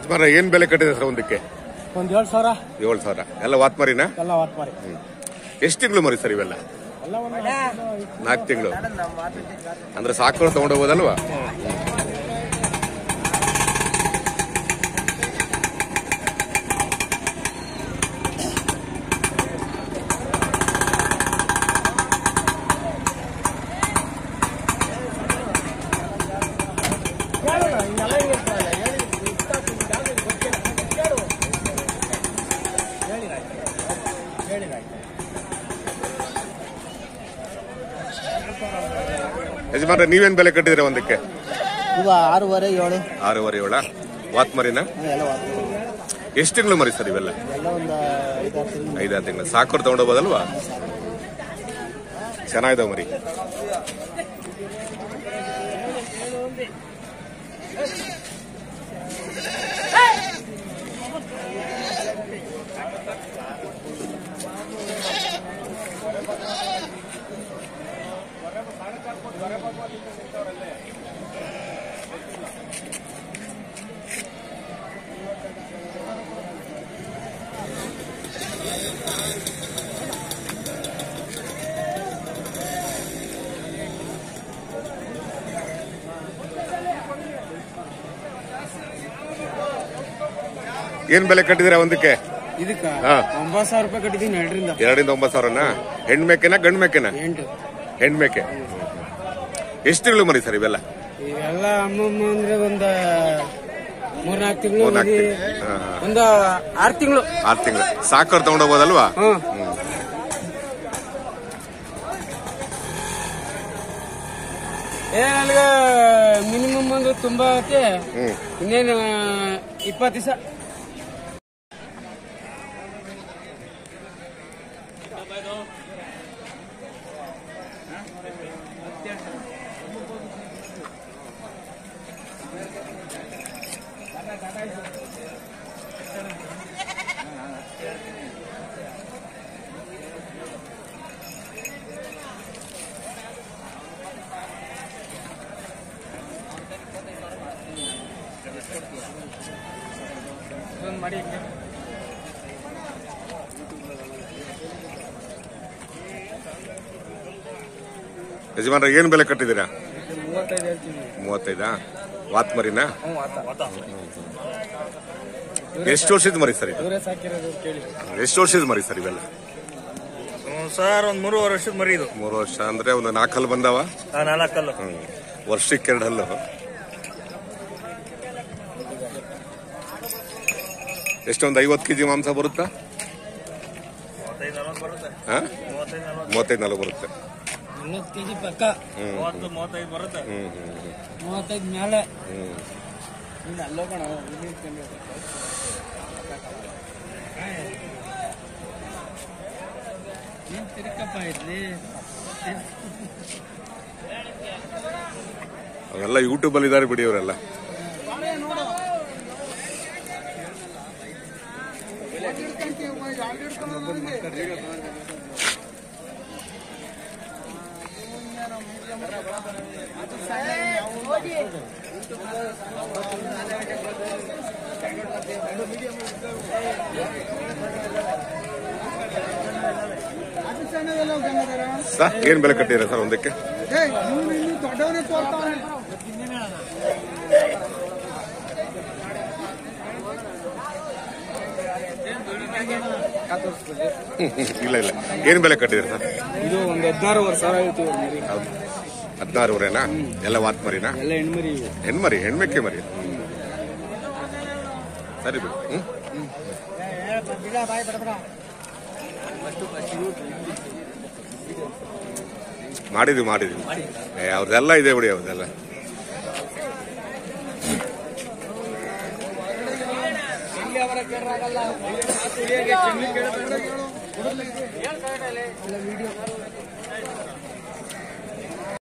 ಯಜಮಾನ ಏನ್ ಬೆಲೆ ಕಟ್ಟಿದೆ ಸರ್ ಒಂದಕ್ಕೆ ಒಂದ್ ಏಳು ಸಾವಿರ ಏಳು ಸಾವಿರ ಎಲ್ಲ ವಾತ್ ಮರಿನಾ ಎಲ್ಲ ವಾಟ್ ಮಾರಿ ಎಷ್ಟು ತಿಂಗಳು ಮರಿ ಸರ್ ಇವೆಲ್ಲ ಎಲ್ಲ ಒಂದು ನಾಲ್ಕು ತಿಂಗಳು ಅಂದ್ರೆ ಸಾಕು ತಗೊಂಡೋಗ್ಬೋದಲ್ವಾ ಯಜಮಾನ್ರೆ ನೀವೇನ್ ಬೆಲೆ ಕಟ್ಟಿದ್ರೆ ಒಂದಕ್ಕೆ ಈಗ ಆರೂವರೆ ಏಳು ಆರೂವರೆ ಏಳ ವಾತ್ ಮರಿನಾ ಎಲ್ಲ ವಾಟ್ ಎಷ್ಟು ತಿಂಗಳು ಮರಿ ಸರ್ ಇವೆಲ್ಲ ಎಲ್ಲ ಒಂದು ಐದಾರು ತಿಂಗಳು ಐದಾರು ತಿಂಗಳು ಸಾಕೋರ್ ತಗೊಂಡೋಗ್ಬೋದಲ್ವಾ ಚೆನ್ನಾಗಿದಾವ ಮರಿ ಏನ್ ಬೆಲೆ ಕಟ್ಟಿದಿರ ಒಂದಕ್ಕೆ ಇದಕ್ಕ ಹಾ. ಒಂಬತ್ತು ಸಾವಿರ ರೂಪಾಯಿ ಕಟ್ಟಿದೀನಿ ಎರಡರಿಂದ ಎರಡರಿಂದ ಒಂಬತ್ತು ಸಾವಿರನ ಹೆಣ್ಮೇಕೆನಾ ಗಂಡ್ ಮೇಕೆನಾ ಎಂಟು ಹೆಣ್ಮೇಕೆ ಎಷ್ಟು ತಿಂಗಳು ಮರಿ ಸರ್ ಇವೆಲ್ಲ ಇವೆಲ್ಲ ಅಮ್ಮಮ್ಮ ಅಂದ್ರೆ ಒಂದ ಮೂರ್ನಾಲ್ಕು ತಿಂಗಳು ಮೂರ್ನಾಲ್ಕು ತಿಂಗಳು. ಹಾ, ಹಾ. ಒಂದು ಆರು ತಿಂಗಳು ಆರು ತಿಂಗಳು ಸಾಕೋರ್ ತಗೊಂಡೋಗ್ಬೋದಲ್ವಾ ಹ್ಮ್ ಏ ನನಗೆ ಮಿನಿಮಮ್ ಒಂದು ತುಂಬಾ ಐತೆ ಹ್ಮ್ ಇನ್ನೇನು ಇಪ್ಪತ್ತು ದಿವಸ ಮಾಡಿ ಯಜಮಾನ್ರ ಏನ್ ಬೆಲೆ ಕಟ್ಟಿದ್ದೀರಾ ಮೂವತ್ತೈದು ಹೇಳ್ತೀನಿ ಮೂವತ್ತೈದಾ ವಾತ್ ಮರಿನಾ ಹ್ಞೂ ಆತ ಎಷ್ಟು ವರ್ಷದ ಮರಿ ಸರ್ ಇದು ಇವರೇ ಸಾಕಿರೋದು ಕೇಳಿ ಎಷ್ಟು ವರ್ಷದ ಮರಿ ಸರ್ ಇವೆಲ್ಲ ಸರ್ ಒಂದ್ ಮೂರುವರೆ ವರ್ಷದ ಮರಿ ಇದು ಮೂರು ವರ್ಷ ಅಂದ್ರೆ ಒಂದು ನಾಲ್ಕು ಹಲ್ಲು ಬಂದಾವ ಆ, ನಾಲ್ಕಲ್ಲು ಹ್ಮ್. ವರ್ಷಕ್ಕೆ ಎರಡು ಹಲ್ಲು ಎಷ್ಟೊಂದು ಐವತ್ತು ಕೆಜಿ ಮಾಂಸ ಬರುತ್ತಾ ಮೂವತ್ತೈದು ನಲ್ವತ್ತು ಬರುತ್ತೆ ಹಾ? ಮೂವತ್ತೈದು ನಲ್ವತ್ತು ಮೂವತ್ತೈದು ನಲ್ವತ್ತು ಬರುತ್ತೆ ಮೂವತ್ತು ಕೆಜಿ ಪಕ್ಕ ಮೂವತ್ತು ಮೂವತ್ತೈದು ಬರುತ್ತೆ ಹ್ಮ್ ಹ್ಮ್ ಹ್ಮ್ ಮೂವತ್ತೈದು ಮೇಲೆ ಹ್ಮ್ ಇನ್ನು ಅಲ್ಲೋಗೋಣ ಇಲ್ಲಿ ಇಟ್ಕೊಂಡು. ಏನ್ ತಿರುಕಪ್ಪ ಇದ್ಲಿ ಅವೆಲ್ಲ ಯೂಟ್ಯೂಬ್ ಅಲ್ಲಿ ಇದಾರೆ ಬಿಡಿ ಅವರೆಲ್ಲ ಸರ್ ಏನ್ ಬೆಲೆ ಕಟ್ಟಿದ್ದೀರಾ ಸರ್ ಒಂದಕ್ಕೆ ಇಲ್ಲ ಇಲ್ಲ ಏನ್ ಬೆಲೆ ಕಟ್ಟಿದ್ದೀರಾ ಸರ್ ಇದು ಒಂದು ಹದಿನಾರುವರೆ ಸಾವಿರ ಆಯ್ತು ಇವ್ರ ಮರಿ ಹೌದು ಹದಿನಾರೂವರೆನಾ ಎಲ್ಲ ವಾತ್ ಮರಿನಾ ಎಲ್ಲ ಹೆಣ್ಮರಿ ಇವು ಹೆಣ್ಮರಿ ಹೆಣ್ಮೆಕ್ಕೆ ಮರಿ ಸರಿ ಬಿಡು ಹ್ಮ್ ಮಾಡಿದ್ವಿ ಮಾಡಿದ್ವಿ ಏ ಅವ್ರದೆಲ್ಲ ಇದೆ ಬಿಡಿ ಅವ್ರದೆಲ್ಲ ಎಲ್ಲ ವಿಡಿಯೋ